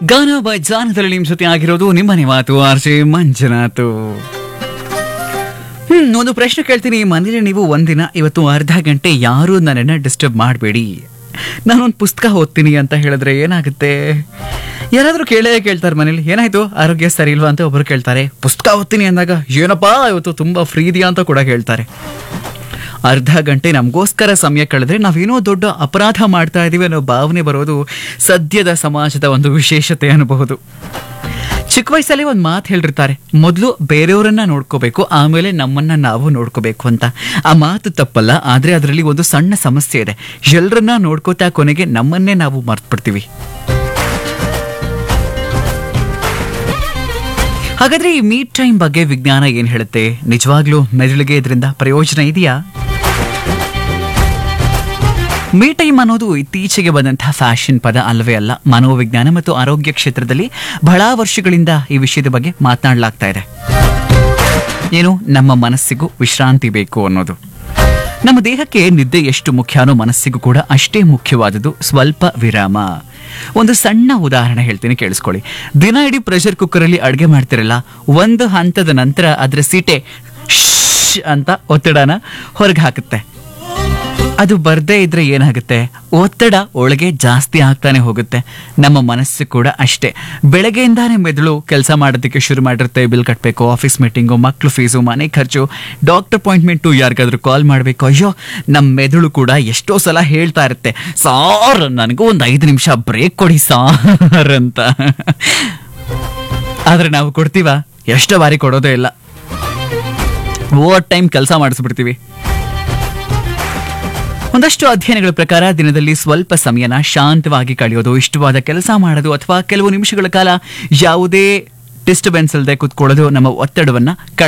ಗಾನ ಬೈ ಜಾನದಲ್ಲಿ ನಿಮ್ ಜೊತೆ ಆಗಿರೋದು ನಿಮ್ಮನೆ ಮಾತು ಆರ್ ಜೆ ಮಂಜುನಾಥ್ ಹ್ಮ್ ಒಂದು ಪ್ರಶ್ನೆ ಕೇಳ್ತೀನಿ ಮನೇಲಿ ನೀವು ಒಂದಿನ ಇವತ್ತು ಅರ್ಧ ಗಂಟೆ ಯಾರು ನನ್ನನ್ನ ಡಿಸ್ಟರ್ಬ್ ಮಾಡಬೇಡಿ ನಾನೊಂದು ಪುಸ್ತಕ ಓದ್ತೀನಿ ಅಂತ ಹೇಳಿದ್ರೆ ಏನಾಗುತ್ತೆ ಯಾರಾದ್ರೂ ಕೇಳೇ ಕೇಳ್ತಾರೆ ಮನೇಲಿ ಏನಾಯ್ತು ಆರೋಗ್ಯ ಸರಿ ಇಲ್ವಾ ಅಂತ ಒಬ್ರು ಕೇಳ್ತಾರೆ ಪುಸ್ತಕ ಓದ್ತೀನಿ ಅಂದಾಗ ಏನಪ್ಪಾ ಇವತ್ತು ತುಂಬಾ ಫ್ರೀ ಇದೆಯಾ ಅಂತ ಕೂಡ ಕೇಳ್ತಾರೆ ಅರ್ಧ ಗಂಟೆ ನಮಗೋಸ್ಕರ ಸಮಯ ಕಳೆದ್ರೆ ನಾವೇನೋ ದೊಡ್ಡ ಅಪರಾಧ ಮಾಡ್ತಾ ಇದೀವಿ ಅನ್ನೋ ಭಾವನೆ ಬರೋದು ಸದ್ಯದ ಸಮಾಜದ ಒಂದು ವಿಶೇಷತೆ ಅನ್ನಬಹುದು ಚಿಕ್ಕ ವಯಸ್ಸಲ್ಲಿ ಒಂದು ಮಾತು ಹೇಳಿರ್ತಾರೆ ಮೊದಲು ಬೇರೆಯವರನ್ನ ನೋಡ್ಕೋಬೇಕು ಆಮೇಲೆ ನಮ್ಮನ್ನ ನಾವು ನೋಡ್ಕೋಬೇಕು ಅಂತ ಆ ಮಾತು ತಪ್ಪಲ್ಲ ಆದ್ರೆ ಅದರಲ್ಲಿ ಒಂದು ಸಣ್ಣ ಸಮಸ್ಯೆ ಇದೆ ಎಲ್ಲರನ್ನ ನೋಡ್ಕೋತಾ ಕೊನೆಗೆ ನಮ್ಮನ್ನೇ ನಾವು ಮರ್ತ್ಬಿಡ್ತೀವಿ ಹಾಗಾದ್ರೆ ಈ ಮೀಟ್ ಟೈಮ್ ಬಗ್ಗೆ ವಿಜ್ಞಾನ ಏನ್ ಹೇಳುತ್ತೆ ನಿಜವಾಗ್ಲೂ ಮೆದುಳಿಗೆ ಇದರಿಂದ ಪ್ರಯೋಜನ ಇದೆಯಾ ಮೀ ಟೈಮ್ ಅನ್ನೋದು ಇತ್ತೀಚೆಗೆ ಬಂದಂತಹ ಫ್ಯಾಷನ್ ಪದ ಅಲ್ಲವೇ ಅಲ್ಲ ಮನೋವಿಜ್ಞಾನ ಮತ್ತು ಆರೋಗ್ಯ ಕ್ಷೇತ್ರದಲ್ಲಿ ಬಹಳ ವರ್ಷಗಳಿಂದ ಈ ವಿಷಯದ ಬಗ್ಗೆ ಮಾತನಾಡಲಾಗ್ತಾ ಇದೆ ಏನು ನಮ್ಮ ಮನಸ್ಸಿಗೂ ವಿಶ್ರಾಂತಿ ಬೇಕು ಅನ್ನೋದು ನಮ್ಮ ದೇಹಕ್ಕೆ ನಿದ್ದೆ ಎಷ್ಟು ಮುಖ್ಯನೋ ಮನಸ್ಸಿಗೂ ಕೂಡ ಅಷ್ಟೇ ಮುಖ್ಯವಾದದ್ದು ಸ್ವಲ್ಪ ವಿರಾಮ ಒಂದು ಸಣ್ಣ ಉದಾಹರಣೆ ಹೇಳ್ತೀನಿ ಕೇಳಿಸ್ಕೊಳ್ಳಿ ದಿನ ಇಡೀ ಪ್ರೆಷರ್ ಕುಕ್ಕರಲ್ಲಿ ಅಡುಗೆ ಮಾಡ್ತಿರಲ್ಲ ಒಂದು ಹಂತದ ನಂತರ ಅದರ ಸೀಟೆ ಶ್ ಅಂತ ಒತ್ತಡನ ಹೊರಗೆ ಹಾಕುತ್ತೆ ಅದು ಬರ್ದೇ ಇದ್ರೆ ಏನಾಗುತ್ತೆ ಒತ್ತಡ ಒಳಗೆ ಜಾಸ್ತಿ ಆಗ್ತಾನೆ ಹೋಗುತ್ತೆ ನಮ್ಮ ಮನಸ್ಸು ಕೂಡ ಅಷ್ಟೇ ಬೆಳಗ್ಗೆಯಿಂದಾನೇ ಮೆದುಳು ಕೆಲಸ ಮಾಡೋದಕ್ಕೆ ಶುರು ಮಾಡಿರುತ್ತೆ ಬಿಲ್ ಕಟ್ಟಬೇಕು ಆಫೀಸ್ ಮೀಟಿಂಗು ಮಕ್ಳು ಫೀಸು ಮನೆ ಖರ್ಚು ಡಾಕ್ಟರ್ ಅಪಾಯಿಂಟ್ಮೆಂಟು ಯಾರಿಗಾದ್ರೂ ಕಾಲ್ ಮಾಡಬೇಕು ಅಯ್ಯೋ ನಮ್ಮ ಮೆದುಳು ಕೂಡ ಎಷ್ಟೋ ಸಲ ಹೇಳ್ತಾ ಇರುತ್ತೆ ಸಾರ್ ನನಗೂ ಒಂದು ಐದು ನಿಮಿಷ ಬ್ರೇಕ್ ಕೊಡಿ ಸಾರ್ ಅಂತ ಆದ್ರೆ ನಾವು ಕೊಡ್ತೀವ ಎಷ್ಟೋ ಬಾರಿ ಕೊಡೋದೇ ಇಲ್ಲ ಓವರ್ ಟೈಮ್ ಕೆಲಸ ಮಾಡಿಸ್ಬಿಡ್ತೀವಿ ಒಂದಷ್ಟು ಅಧ್ಯಯನಗಳ ಪ್ರಕಾರ ದಿನದಲ್ಲಿ ಸ್ವಲ್ಪ ಸಮಯನ ಶಾಂತವಾಗಿ ಕಳೆಯೋದು ಇಷ್ಟವಾದ ಕೆಲಸ ಮಾಡೋದು ಅಥವಾ ಕೆಲವು ನಿಮಿಷಗಳ ಕಾಲ ಯಾವುದೇ ಡಿಸ್ಟರ್ಬೆನ್ಸ್ ಇಲ್ಲದೆ ಕೂತ್ಕೊಳ್ಳೋದು ನಮ್ಮ ಒತ್ತಡವನ್ನ